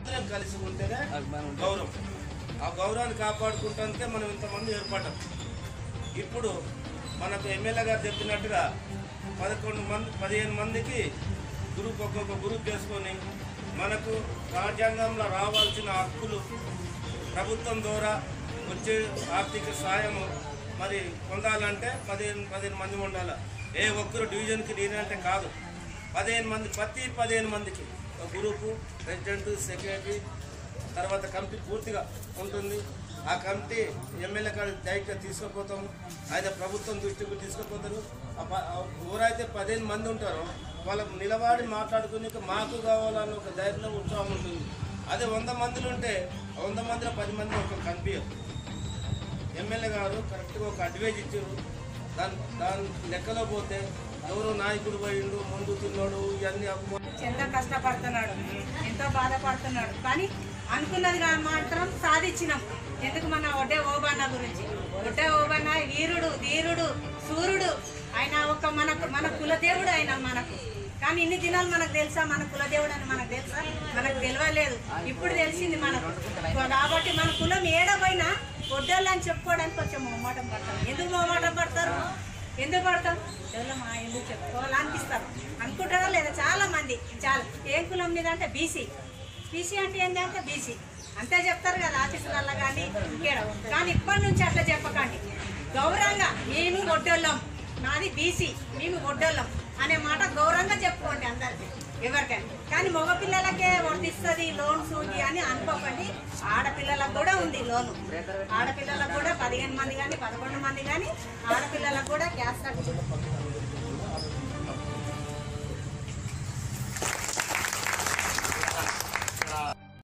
అందరం కలిసి ఉంటేనే గౌరవం ఆ గౌరవాన్ని కాపాడుకుంటానికే మనం ఇంతమంది ఏర్పడ్డాం ఇప్పుడు మనకు ఎమ్మెల్యే గారు చెప్పినట్టుగా పదకొండు మంది పదిహేను మందికి గ్రూప్ ఒక్కొక్క గ్రూప్ చేసుకొని మనకు రాజ్యాంగంలో రావాల్సిన హక్కులు ప్రభుత్వం ద్వారా వచ్చే ఆర్థిక సాయము మరి పొందాలంటే పదిహేను పదిహేను మంది ఉండాలి ఏ ఒక్కరు డివిజన్కి నేనంటే కాదు పదిహేను మంది ప్రతి పదిహేను మందికి ఒక గ్రూపు ప్రెసిడెంట్ సెక్రటరీ తర్వాత కమిటీ పూర్తిగా ఉంటుంది ఆ కమిటీ ఎమ్మెల్యే కాడ డైరెక్ట్గా తీసుకుపోతాము అయితే ప్రభుత్వం దృష్టికి తీసుకుపోతారు ఆ ప- ఆ ఎవరైతే పదిహేను మంది ఉంటారో వాళ్ళకు నిలబడి మాట్లాడుకుని మాకు కావాలని ఒక ధైర్యం ఉత్సాహం ఉంటుంది అదే వంద మందిలో ఉంటే ఆ వంద మందిలో పది మంది ఒక కనిపించదు ఎమ్మెల్యే గారు కరెక్ట్గా ఒక అడ్వైజ్ ఇచ్చారు దాని దాని లెక్కలో పోతే ఎవరో నాయకుడు పోయిండు ముందు తిన్నాడు ఇవన్నీ అప్పు ఎంతో కష్టపడుతున్నాడు ఎంతో బాధపడుతున్నాడు కానీ అనుకున్నది కా- మాత్రం సాధించినాం ఎందుకు మన ఒడ్డే ఓబన్న గురించి ఒడ్డే ఓబన్న వీరుడు ధీరుడు సూర్యుడు ఆయన ఒక మనకు మన కులదేవుడు ఆయన మనకు కానీ ఇన్ని దినాలు మనకు తెలుసా మన కులదేవుడు అని మనకు తెలుసా మనకు తెలియలేదు ఇప్పుడు తెలిసింది మనకు కాబట్టి మన కులం ఏడపోయినా ఒడ్డోళ్ళు అని చెప్పుకోవడానికి కొంచెం మొహమాటం పడతారు ఎందుకు మొహమాటం పడతారు ఎందుకు పడతాం ఎవరో మా ఎందుకు చెప్పుకోవాలి అనిపిస్తారు అనుకుంటారా లేదా చాలా మంది చాలా ఏ కులం మీద అంటే బీసీ బీసీ అంటే ఏంటి అంటే బీసీ అంతే చెప్తారు కదా ఆఫీసులల్లో కానీ ఇంకేడ కానీ ఇప్పటి నుంచి అట్లా చెప్పకండి గౌరవంగా మేము ఒడ్డోళ్ళం నాది బీసీ మేము ఒడ్డోళ్ళం అనే మాట గౌరవంగా చెప్పుకోండి అందరికి ఎవరికైనా కానీ మగపిల్లలకే వర్తిస్తుంది లోన్స్ ఇవి అని అనుకోకండి ఆడపిల్లలకు కూడా ఉంది లోను ఆడపిల్లలకు కూడా పదిహేను మంది కానీ పదకొండు మంది కానీ ఆడపిల్లలకు కూడా క్యాస్ట్